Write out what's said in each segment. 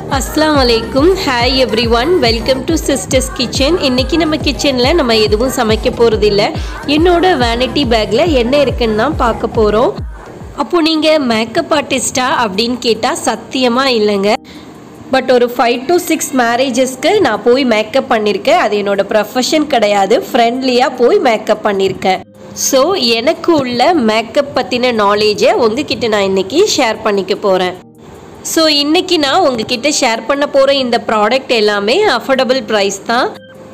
அஸ்ஸலாமு அலைக்கும் hi everyone welcome to sisters kitchen இன்னைக்கு நம்ம கிச்சனில் நம்ம எதுவும் சமைக்க போகிறது இல்லை என்னோட வேனிட்டி பேக்கில் என்ன இருக்குன்னு தான் பார்க்க போகிறோம் அப்போ நீங்கள் மேக்கப் ஆர்டிஸ்டா அப்படின்னு கேட்டால் சத்தியமாக இல்லைங்க பட் ஒரு ஃபைவ் டு சிக்ஸ் மேரேஜஸ்க்கு நான் போய் மேக்கப் பண்ணியிருக்கேன் அது என்னோட ப்ரொஃபஷன் கிடையாது ஃப்ரெண்ட்லியாக போய் மேக்கப் பண்ணியிருக்கேன் ஸோ எனக்கு உள்ள மேக்கப் பற்றின நாலேஜை உங்ககிட்ட நான் இன்னைக்கு ஷேர் பண்ணிக்க போகிறேன் ஸோ இன்னைக்கு நான் உங்ககிட்ட ஷேர் பண்ண போகிற இந்த ப்ராடக்ட் எல்லாமே அஃபோர்டபுள் ப்ரைஸ் தான்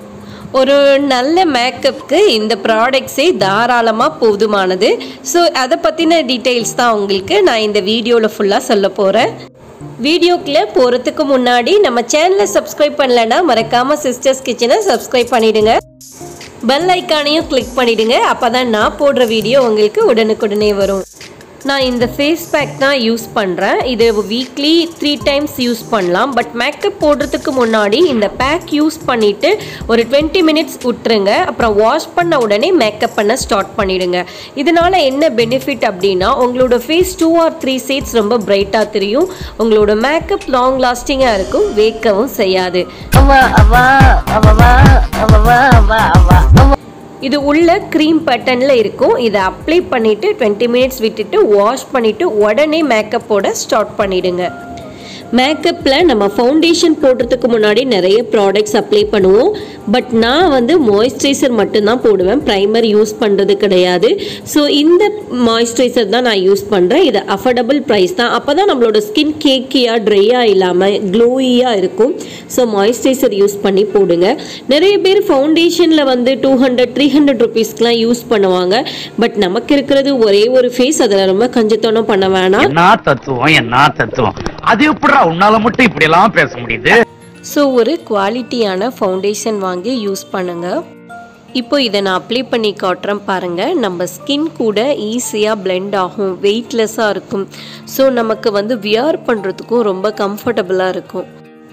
ஒரு நல்ல மேக்கப்புக்கு இந்த ப்ராடக்ட்ஸே தாராளமாக போதுமானது ஸோ அதை பற்றின டீட்டெயில்ஸ் தான் உங்களுக்கு நான் இந்த வீடியோவில் ஃபுல்லாக சொல்ல போகிறேன் வீடியோக்குள்ளே போகிறதுக்கு முன்னாடி நம்ம சேனலை சப்ஸ்கிரைப் பண்ணலைன்னா மறக்காமல் சிஸ்டர்ஸ் கிச்சனை சப்ஸ்கிரைப் பண்ணிவிடுங்க பெல் ஐக்கானையும் கிளிக் பண்ணிவிடுங்க அப்போ தான் நான் போடுற வீடியோ உங்களுக்கு உடனுக்குடனே வரும் நான் இந்த ஃபேஸ் பேக் தான் யூஸ் பண்ணுறேன் இது வீக்லி த்ரீ டைம்ஸ் யூஸ் பண்ணலாம் பட் மேக்கப் போடுறதுக்கு முன்னாடி இந்த பேக் யூஸ் பண்ணிவிட்டு ஒரு டுவெண்ட்டி மினிட்ஸ் விட்டுருங்க அப்புறம் வாஷ் பண்ண உடனே மேக்கப் பண்ண ஸ்டார்ட் பண்ணிடுங்க இதனால் என்ன பெனிஃபிட் அப்படின்னா உங்களோட face two or three shades ரொம்ப பிரைட்டாக தெரியும் உங்களோட மேக்கப் லாங் லாஸ்டிங்காக இருக்கும் வேக்கவும் செய்யாது அவா அவா அவவா அவவா அவா அவா அவா இது உள்ள க்ரீம் பேட்டர்னில் இருக்கும் இதை அப்ளை பண்ணிவிட்டு டுவெண்ட்டி மினிட்ஸ் விட்டுட்டு வாஷ் பண்ணிவிட்டு உடனே மேக்கப்போட ஸ்டார்ட் பண்ணிடுங்க மேக்கப்பில் நம்ம ஃபவுண்டேஷன் போடுறதுக்கு முன்னாடி நிறைய ப்ராடக்ட்ஸ் அப்ளை பண்ணுவோம் பட் நான் வந்து மாய்ஸ்சரைசர் மட்டும்தான் போடுவேன் ப்ரைமர் யூஸ் பண்ணுறது கிடையாது ஸோ இந்த மாய்ஸ்சரைசர் தான் நான் யூஸ் பண்ணுறேன் இது அஃபோர்டபுள் ப்ரைஸ் தான் அப்போ தான் நம்மளோட ஸ்கின் கேக்கியாக ட்ரையாக இல்லாமல் க்ளோயியாக இருக்கும் ஸோ மாய்ஸ்சரைசர் யூஸ் பண்ணி போடுங்க நிறைய பேர் ஃபவுண்டேஷனில் வந்து டூ ஹண்ட்ரட் த்ரீ ஹண்ட்ரட் ருபீஸ்க்குலாம் யூஸ் பண்ணுவாங்க பட் நமக்கு இருக்கிறது ஒரே ஒரு ஃபேஸ் அதில் ரொம்ப கஞ்சத்தனம் பண்ண வேணாம் என்ன தத்துவம் என்ன தத்துவம் அது எப்படிடா உன்னால மட்டும் இப்படி எல்லாம் பேச முடியுது ஸோ ஒரு குவாலிட்டியான ஃபவுண்டேஷன் வாங்கி யூஸ் பண்ணுங்க இப்போ இதை நான் அப்ளை பண்ணி காட்டுறேன் பாருங்கள் நம்ம ஸ்கின் கூட ஈஸியாக blend ஆகும் வெயிட்லெஸ்ஸாக இருக்கும் ஸோ நமக்கு வந்து வியர் பண்ணுறதுக்கும் ரொம்ப கம்ஃபர்டபுளாக இருக்கும்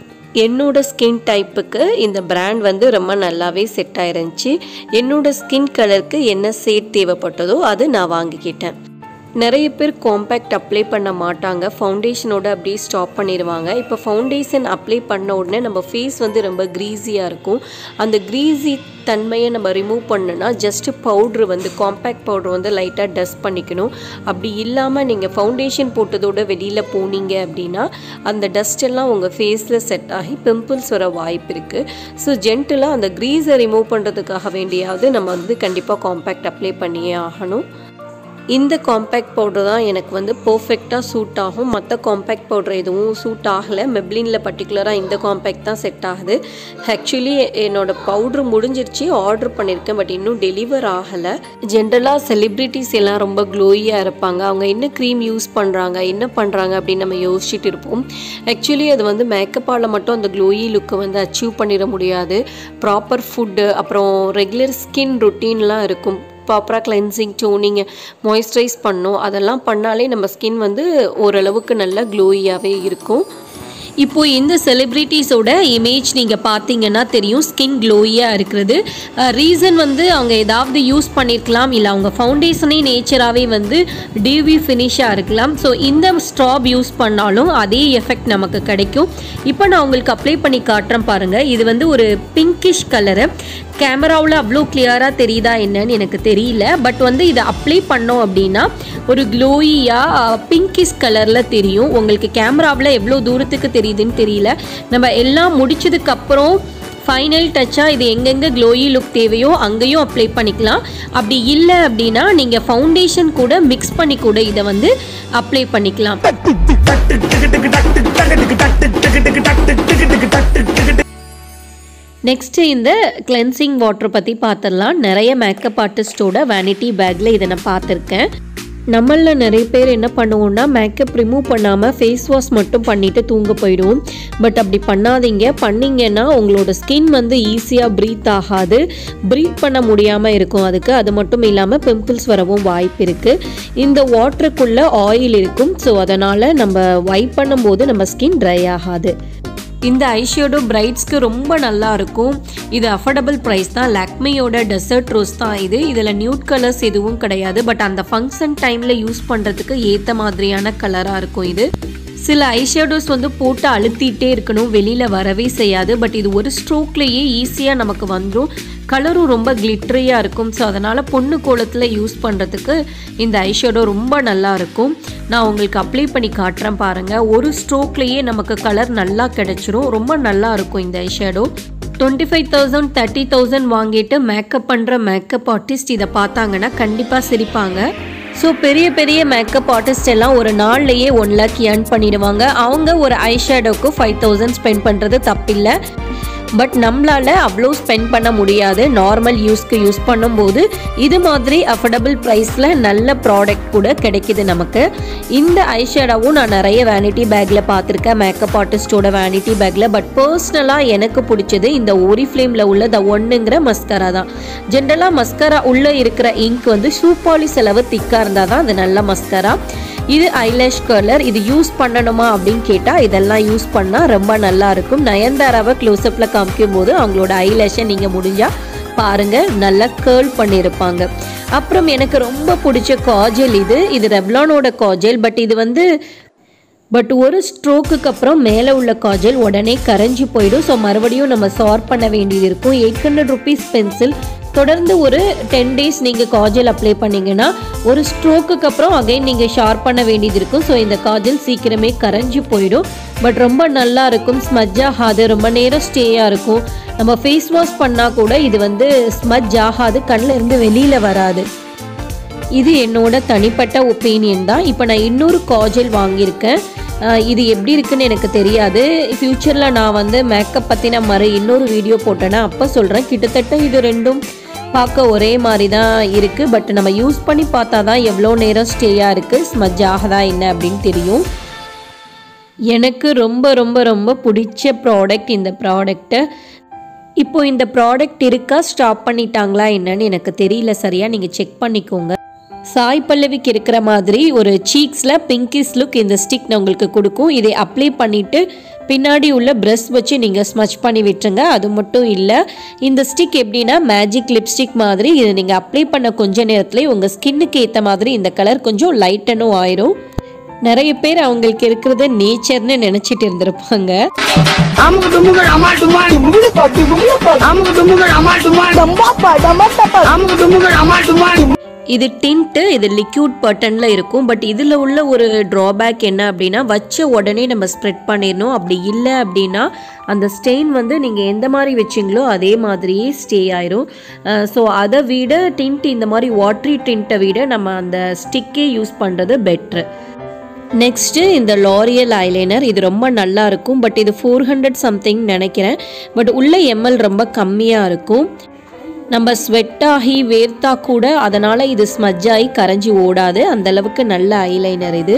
என்னோட ஸ்கின் டைப்புக்கு இந்த பிராண்ட் வந்து ரொம்ப நல்லாவே செட் ஆயிருந்துச்சு என்னோட ஸ்கின் கலருக்கு என்ன ஷேட் தேவைப்பட்டதோ அது நான் வாங்கிக்கிட்டேன் நிறைய பேர் காம்பேக்ட் அப்ளை பண்ண மாட்டாங்க ஃபவுண்டேஷனோட அப்படியே ஸ்டாப் பண்ணிடுவாங்க இப்போ ஃபவுண்டேஷன் அப்ளை பண்ண உடனே நம்ம ஃபேஸ் வந்து ரொம்ப க்ரீஸியாக இருக்கும் அந்த க்ரீஸி தன்மையை நம்ம ரிமூவ் பண்ணனா ஜஸ்ட்டு பவுட்ரு வந்து காம்பேக்ட் பவுட்ரு வந்து லைட்டாக டஸ்ட் பண்ணிக்கணும் அப்படி இல்லாமல் நீங்கள் ஃபவுண்டேஷன் போட்டதோட வெளியில் போனீங்க அப்படின்னா அந்த டஸ்ட் எல்லாம் உங்கள் ஃபேஸில் செட் ஆகி பிம்பிள்ஸ் வர வாய்ப்பு இருக்குது ஸோ ஜென்டலாக அந்த க்ரீஸை ரிமூவ் பண்ணுறதுக்காக வேண்டியாவது நம்ம வந்து கண்டிப்பாக காம்பேக்ட் அப்ளை பண்ணியே ஆகணும் இந்த காம்பேக்ட் பவுடர் தான் எனக்கு வந்து பர்ஃபெக்டாக சூட் ஆகும் மற்ற காம்பேக்ட் பவுடர் எதுவும் சூட் ஆகலை மெப்ளினில் பர்டிகுலராக இந்த காம்பேக்ட் தான் செட் ஆகுது ஆக்சுவலி என்னோட பவுட்ரு முடிஞ்சிருச்சு ஆர்டர் பண்ணியிருக்கேன் பட் இன்னும் டெலிவர் ஆகலை ஜென்ரலாக செலிப்ரிட்டிஸ் எல்லாம் ரொம்ப க்ளோயியாக இருப்பாங்க அவங்க என்ன க்ரீம் யூஸ் பண்ணுறாங்க என்ன பண்ணுறாங்க அப்படின்னு நம்ம யோசிச்சுட்டு இருப்போம் ஆக்சுவலி அது வந்து மேக்கப்பால் மட்டும் அந்த க்ளோயி லுக்கை வந்து அச்சீவ் பண்ணிட முடியாது ப்ராப்பர் ஃபுட்டு அப்புறம் ரெகுலர் ஸ்கின் ருட்டீன்லாம் இருக்கும் ப்ராப்பராக கிளென்சிங் டோனிங் மாய்ஸ்சரைஸ் பண்ணோம் அதெல்லாம் பண்ணாலே நம்ம ஸ்கின் வந்து ஓரளவுக்கு நல்ல க்ளோயியாகவே இருக்கும் இப்போ இந்த செலிப்ரிட்டிஸோட இமேஜ் நீங்கள் பார்த்தீங்கன்னா தெரியும் ஸ்கின் க்ளோயியாக இருக்கிறது ரீசன் வந்து அவங்க ஏதாவது யூஸ் பண்ணியிருக்கலாம் இல்லை அவங்க ஃபவுண்டேஷனே நேச்சராகவே வந்து டிவி ஃபினிஷாக இருக்கலாம் ஸோ இந்த ஸ்ட்ராப் யூஸ் பண்ணாலும் அதே எஃபெக்ட் நமக்கு கிடைக்கும் இப்போ நான் உங்களுக்கு அப்ளை பண்ணி காட்டுறேன் பாருங்கள் இது வந்து ஒரு பிங்கிஷ் கலரு கேமராவில் அவ்வளோ கிளியராக தெரியுதா என்னன்னு எனக்கு தெரியல பட் வந்து இதை அப்ளை பண்ணோம் அப்படின்னா ஒரு க்ளோயியாக பிங்கிஷ் கலரில் தெரியும் உங்களுக்கு கேமராவில் எவ்வளோ தூரத்துக்கு தெரியுதுன்னு தெரியல நம்ம எல்லாம் முடிச்சதுக்கு அப்புறம் ஃபைனல் டச்சாக இது எங்கெங்கே க்ளோயி லுக் தேவையோ அங்கேயும் அப்ளை பண்ணிக்கலாம் அப்படி இல்லை அப்படின்னா நீங்கள் ஃபவுண்டேஷன் கூட மிக்ஸ் பண்ணி கூட இதை வந்து அப்ளை பண்ணிக்கலாம் நெக்ஸ்ட்டு இந்த கிளென்சிங் வாட்டர் பற்றி பார்த்துடலாம் நிறைய மேக்கப் ஆர்டிஸ்டோட வேனிட்டி பேக்கில் இதை நான் பார்த்துருக்கேன் நம்மளில் நிறைய பேர் என்ன பண்ணுவோம்னா மேக்கப் ரிமூவ் பண்ணாமல் ஃபேஸ் வாஷ் மட்டும் பண்ணிவிட்டு தூங்க போயிடுவோம் பட் அப்படி பண்ணாதீங்க பண்ணிங்கன்னா உங்களோட ஸ்கின் வந்து ஈஸியாக ப்ரீத் ஆகாது ப்ரீத் பண்ண முடியாமல் இருக்கும் அதுக்கு அது மட்டும் இல்லாமல் பிம்பிள்ஸ் வரவும் வாய்ப்பு இருக்குது இந்த வாட்டருக்குள்ளே ஆயில் இருக்கும் ஸோ அதனால் நம்ம வைப் பண்ணும்போது நம்ம ஸ்கின் ட்ரை ஆகாது இந்த ஐஷேடோ பிரைட்ஸ்க்கு ரொம்ப நல்லா இருக்கும் இது அஃபோர்டபுள் ப்ரைஸ் தான் லாக்மியோட டெசர்ட் ரோஸ் தான் இது இதில் நியூட் கலர்ஸ் எதுவும் கிடையாது பட் அந்த ஃபங்க்ஷன் டைமில் யூஸ் பண்ணுறதுக்கு ஏற்ற மாதிரியான கலராக இருக்கும் இது சில ஐஷேடோஸ் வந்து போட்டு அழுத்திட்டே இருக்கணும் வெளியில் வரவே செய்யாது பட் இது ஒரு ஸ்ட்ரோக்லேயே ஈஸியாக நமக்கு வந்துடும் கலரும் ரொம்ப கிளிட்டரியாக இருக்கும் ஸோ அதனால் பொண்ணு கோலத்தில் யூஸ் பண்ணுறதுக்கு இந்த ஐஷேடோ ரொம்ப நல்லா இருக்கும் நான் உங்களுக்கு அப்ளை பண்ணி காட்டுறேன் பாருங்கள் ஒரு ஸ்ட்ரோக்லேயே நமக்கு கலர் நல்லா கிடச்சிரும் ரொம்ப நல்லா இருக்கும் இந்த eyeshadow twenty five thousand thirty thousand வாங்கிட்டு மேக்கப் பண்ணுற மேக்கப் ஆர்டிஸ்ட் இதை பார்த்தாங்கன்னா கண்டிப்பாக சிரிப்பாங்க ஸோ பெரிய பெரிய மேக்கப் ஆர்டிஸ்ட் எல்லாம் ஒரு நாள்லையே ஒன் லேக் ஏர்ன் பண்ணிடுவாங்க அவங்க ஒரு ஐஷேடோக்கு ஃபைவ் தௌசண்ட் ஸ்பெண்ட் பண்ணுறது தப்பில்லை பட் நம்மளால அவ்வளோ ஸ்பெண்ட் பண்ண முடியாது நார்மல் யூஸ்க்கு யூஸ் பண்ணும்போது இது மாதிரி அஃபோர்டபுள் ப்ரைஸில் நல்ல ப்ராடக்ட் கூட கிடைக்குது நமக்கு இந்த ஐஷேடாவும் நான் நிறைய வேனிட்டி பேக்கில் பார்த்துருக்கேன் மேக்கப் ஆர்டிஸ்டோட வேனிட்டி பேக்கில் பட் பர்சனலாக எனக்கு பிடிச்சது இந்த ஓரி ஃப்ளேமில் உள்ள த ஒன்னுங்கிற மஸ்கரா தான் ஜென்ரலாக மஸ்கரா உள்ளே இருக்கிற இங்க் வந்து சூப்பாலி செலவு திக்காக இருந்தால் தான் அது நல்ல மஸ்கரா இது ஐலேஷ் கலர் இது யூஸ் பண்ணணுமா அப்படின்னு கேட்டால் இதெல்லாம் யூஸ் பண்ணால் ரொம்ப நல்லா இருக்கும் நயன்தாராவை க்ளோஸ்அப்பில் காமிக்கும் போது அவங்களோட ஐலேஷை நீங்கள் முடிஞ்சால் பாருங்கள் நல்லா கேர்ள் பண்ணியிருப்பாங்க அப்புறம் எனக்கு ரொம்ப பிடிச்ச காஜல் இது இது ரெவ்லானோட காஜல் பட் இது வந்து பட் ஒரு ஸ்ட்ரோக்குக்கு அப்புறம் மேலே உள்ள காஜல் உடனே கரைஞ்சி போயிடும் ஸோ மறுபடியும் நம்ம சார்ப் பண்ண வேண்டியது இருக்கும் எயிட் ஹண்ட்ரட் ருபீஸ் பென்சில் தொடர்ந்து ஒரு டென் டேஸ் நீங்கள் காஜல் அப்ளை பண்ணீங்கன்னா ஒரு ஸ்ட்ரோக்குக்கு அப்புறம் அகைன் நீங்கள் ஷார்ப் பண்ண வேண்டியது இருக்கும் ஸோ இந்த காஜல் சீக்கிரமே கரைஞ்சி போயிடும் பட் ரொம்ப நல்லா இருக்கும் ஸ்மஜ் ஆகாது ரொம்ப நேரம் ஸ்டேயாக இருக்கும் நம்ம ஃபேஸ் வாஷ் பண்ணால் கூட இது வந்து ஸ்மஜ் ஆகாது கண்ணில் இருந்து வெளியில் வராது இது என்னோட தனிப்பட்ட ஒப்பீனியன் தான் இப்போ நான் இன்னொரு காஜல் வாங்கியிருக்கேன் அஹ் இது எப்படி இருக்குன்னு எனக்கு தெரியாது ஃப்யூச்சரில் நான் வந்து மேக்கப் பற்றின மாதிரி இன்னொரு வீடியோ போட்டேன்னா அப்போ சொல்கிறேன் கிட்டத்தட்ட இது ரெண்டும் பார்க்க ஒரே மாதிரி தான் இருக்குது பட் நம்ம யூஸ் பண்ணி பார்த்தா தான் எவ்வளோ நேரம் ஸ்டேயாக இருக்குது ஸ்மஜ் ஆகுதா என்ன அப்படின்னு தெரியும் எனக்கு ரொம்ப ரொம்ப ரொம்ப பிடிச்ச ப்ராடக்ட் இந்த ப்ராடக்ட்டை இப்போ இந்த ப்ராடக்ட் இருக்கா ஸ்டாப் பண்ணிட்டாங்களா என்னன்னு எனக்கு தெரியல சரியா நீங்கள் செக் பண்ணிக்கோங்க சாய் பல்லவிக்கு இருக்கிற மாதிரி ஒரு சீக்ஸில் பிங்கிஸ் லுக் இந்த ஸ்டிக் நான் உங்களுக்கு கொடுக்கும் இதை அப்ளை பண்ணிவிட்டு பின்னாடி உள்ள ப்ரஷ் வச்சு நீங்கள் ஸ்மச் பண்ணி விட்டுருங்க அது மட்டும் இல்லை இந்த ஸ்டிக் எப்படின்னா மேஜிக் லிப்ஸ்டிக் மாதிரி இதை நீங்கள் அப்ளை பண்ண கொஞ்ச நேரத்துலேயே உங்கள் ஸ்கின்னுக்கு ஏற்ற மாதிரி இந்த கலர் கொஞ்சம் லைட்டனும் ஆயிரும் நிறைய பேர் அவங்களுக்கு இருக்கிறது நேச்சர்னு நினச்சிட்டு இருந்திருப்பாங்க அமுக்கு டுமுகள் அமால் டுமால் அமுக்கு டுமுகள் அமால் டுமால் அமுக்கு டுமுகள் அமால் டுமால் இது டிண்ட்டு இது லிக்யூட் பட்டனில் இருக்கும் பட் இதில் உள்ள ஒரு ட்ராபேக் என்ன அப்படின்னா வச்ச உடனே நம்ம ஸ்ப்ரெட் பண்ணிடணும் அப்படி இல்லை அப்படின்னா அந்த ஸ்டெயின் வந்து நீங்கள் எந்த மாதிரி வச்சிங்களோ அதே மாதிரியே ஸ்டே ஆயிரும் ஸோ அதை விட டிண்ட் இந்த மாதிரி வாட்ரி டிண்ட்டை விட நம்ம அந்த ஸ்டிக்கே யூஸ் பண்ணுறது பெட்ரு நெக்ஸ்ட்டு இந்த லாரியல் ஐலைனர் இது ரொம்ப நல்லா இருக்கும் பட் இது ஃபோர் ஹண்ட்ரட் சம்திங் நினைக்கிறேன் பட் உள்ள எம்எல் ரொம்ப கம்மியாக இருக்கும் நம்ம ஸ்வெட் ஆகி வேர்த்தா கூட அதனால் இது ஸ்மஜ் ஆகி கரைஞ்சி ஓடாது அந்த அளவுக்கு நல்ல ஐலைனர் இது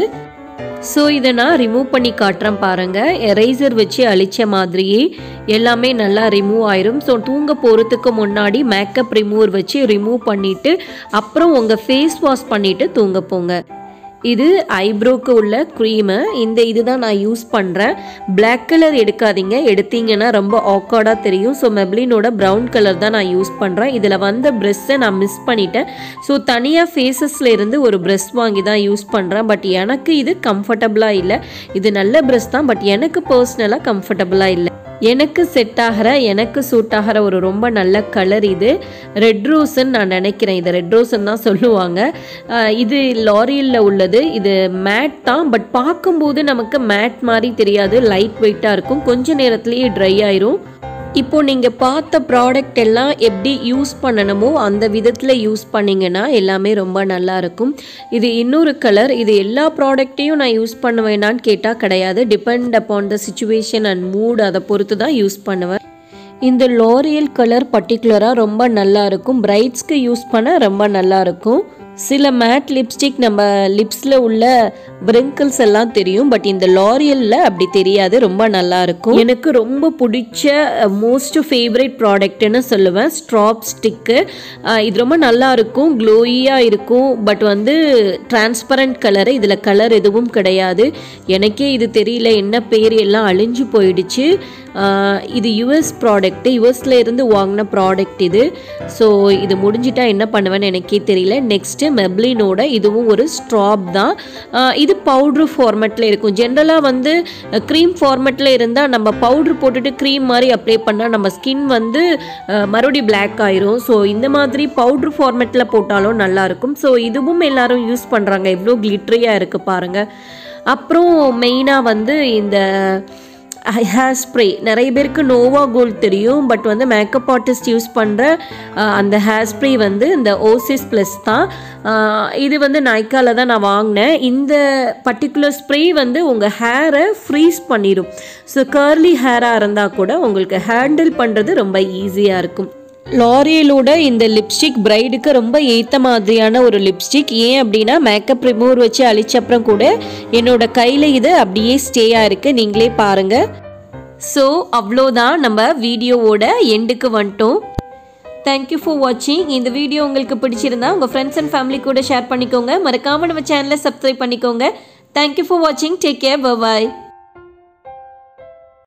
ஸோ இதை நான் ரிமூவ் பண்ணி காட்டுறேன் பாருங்கள் எரேசர் வச்சு அழிச்ச மாதிரியே எல்லாமே நல்லா ரிமூவ் ஆயிரும் ஸோ தூங்க போகிறதுக்கு முன்னாடி மேக்கப் ரிமூவர் வச்சு ரிமூவ் பண்ணிவிட்டு அப்புறம் உங்கள் ஃபேஸ் வாஷ் பண்ணிவிட்டு தூங்க போங்க இது ஐப்ரோக்கு உள்ள க்ரீமு இந்த இதுதான் நான் யூஸ் பண்ணுறேன் Black கலர் எடுக்காதீங்க எடுத்தீங்கன்னா ரொம்ப ஆக்வர்டாக தெரியும் ஸோ மெப்ளினோட ப்ரௌன் கலர் தான் நான் யூஸ் பண்ணுறேன் இதில் வந்த ப்ரெஷ்ஷை நான் மிஸ் பண்ணிட்டேன் ஸோ தனியாக ஃபேஸஸில் இருந்து ஒரு ப்ரெஷ் வாங்கி தான் யூஸ் பண்ணுறேன் பட் எனக்கு இது கம்ஃபர்டபுளாக இல்லை இது நல்ல ப்ரெஷ் தான் பட் எனக்கு பர்சனலாக கம்ஃபர்டபுளாக இல்லை எனக்கு செட் ஆகிற எனக்கு சூட் ஆகிற ஒரு ரொம்ப நல்ல கலர் இது ரெட் ரோஸ்ன்னு நான் நினைக்கிறேன் இது ரெட் ரோஸ்ன்னு தான் சொல்லுவாங்க அஹ் இது லாரியலில் உள்ளது இது மேட் தான் பட் பார்க்கும்போது நமக்கு மேட் மாதிரி தெரியாது லைட் வெயிட்டாக இருக்கும் கொஞ்ச நேரத்துலேயே ட்ரை ஆயிரும் இப்போ நீங்கள் பார்த்த ப்ராடக்ட் எல்லாம் எப்படி யூஸ் பண்ணணுமோ அந்த விதத்தில் யூஸ் பண்ணிங்கன்னா எல்லாமே ரொம்ப நல்லா இருக்கும் இது இன்னொரு கலர் இது எல்லா ப்ராடக்ட்டையும் நான் யூஸ் பண்ணுவேனான்னு கேட்டால் கிடையாது depend upon the situation and mood அதை பொறுத்து தான் யூஸ் பண்ணுவேன் இந்த லோரியல் கலர் பர்டிகுலராக ரொம்ப நல்லா இருக்கும் பிரைட்ஸ்க்கு யூஸ் பண்ண ரொம்ப நல்லா இருக்கும் சில மேட் லிப்ஸ்டிக் நம்ம லிப்ஸில் உள்ள wrinkles எல்லாம் தெரியும் பட் இந்த லாரியலில் அப்படி தெரியாது ரொம்ப நல்லா இருக்கும் எனக்கு ரொம்ப பிடிச்ச மோஸ்ட் ஃபேவரட் ப்ராடக்ட்னு சொல்லுவேன் ஸ்ட்ராப் ஸ்டிக்கு இது ரொம்ப நல்லா இருக்கும் க்ளோயியாக இருக்கும் பட் வந்து டிரான்ஸ்பரண்ட் கலரு இதில் கலர் எதுவும் கிடையாது எனக்கே இது தெரியல என்ன பேர் எல்லாம் அழிஞ்சு போயிடுச்சு இது யூஎஸ் ப்ராடக்ட் யூஎஸ்ல இருந்து வாங்கின ப்ராடக்ட் இது ஸோ இது முடிஞ்சிட்டா என்ன பண்ணுவேன்னு எனக்கே தெரியல நெக்ஸ்ட்டு மெப்ளினோட இதுவும் ஒரு ஸ்ட்ராப் தான் ஆஹ் இது பவுட்ரு ஃபார்மேட்டில் இருக்கும் ஜென்ரலாக வந்து க்ரீம் ஃபார்மேட்டில் இருந்தால் நம்ம பவுட்ரு போட்டுட்டு க்ரீம் மாதிரி அப்ளை பண்ணால் நம்ம ஸ்கின் வந்து அஹ், மறுபடியும் பிளாக் ஆயிரும் ஸோ இந்த மாதிரி பவுட்ரு ஃபார்மேட்டில் போட்டாலும் நல்லாயிருக்கும் ஸோ இதுவும் எல்லாரும் யூஸ் பண்ணுறாங்க எவ்வளோ கிளிட்ரியாக இருக்குது பாருங்கள் அப்புறம் மெயினாக வந்து இந்த ஹேர் ஸ்ப்ரே நிறைய பேருக்கு நோவா கோல்ட் தெரியும் பட் வந்து மேக்கப் ஆர்டிஸ்ட் யூஸ் பண்ணுற அந்த ஹேர் ஸ்ப்ரே வந்து இந்த ஓசிஸ் ப்ளஸ் தான் அஹ், இது வந்து நைக்கால தான் நான் வாங்கினேன் இந்த பர்டிகுலர் ஸ்ப்ரே வந்து உங்கள் ஹேரை ஃப்ரீஸ் பண்ணிடும் ஸோ கர்லி ஹேராக இருந்தால் கூட உங்களுக்கு ஹேண்டில் பண்ணுறது ரொம்ப ஈஸியாக இருக்கும் லாரியலோட இந்த லிப்ஸ்டிக் பிரைடுக்கு ரொம்ப ஏற்ற மாதிரியான ஒரு லிப்ஸ்டிக் ஏன் அப்படின்னா மேக்கப் ரிமூவர் வச்சு அழிச்ச அப்புறம் கூட என்னோட கையில் இது அப்படியே ஸ்டேயாக இருக்குது நீங்களே பாருங்கள் ஸோ அவ்வளோதான் நம்ம வீடியோவோட எண்டுக்கு வந்துட்டோம் தேங்க்யூ ஃபார் வாட்சிங் இந்த வீடியோ உங்களுக்கு பிடிச்சிருந்தா உங்கள் ஃப்ரெண்ட்ஸ் அண்ட் ஃபேமிலி கூட ஷேர் பண்ணிக்கோங்க மறக்காமல் நம்ம சேனலை சப்ஸ்கிரைப் பண்ணிக்கோங்க தேங்க்யூ ஃபார் வாட்சிங் டேக் கேர் பாய்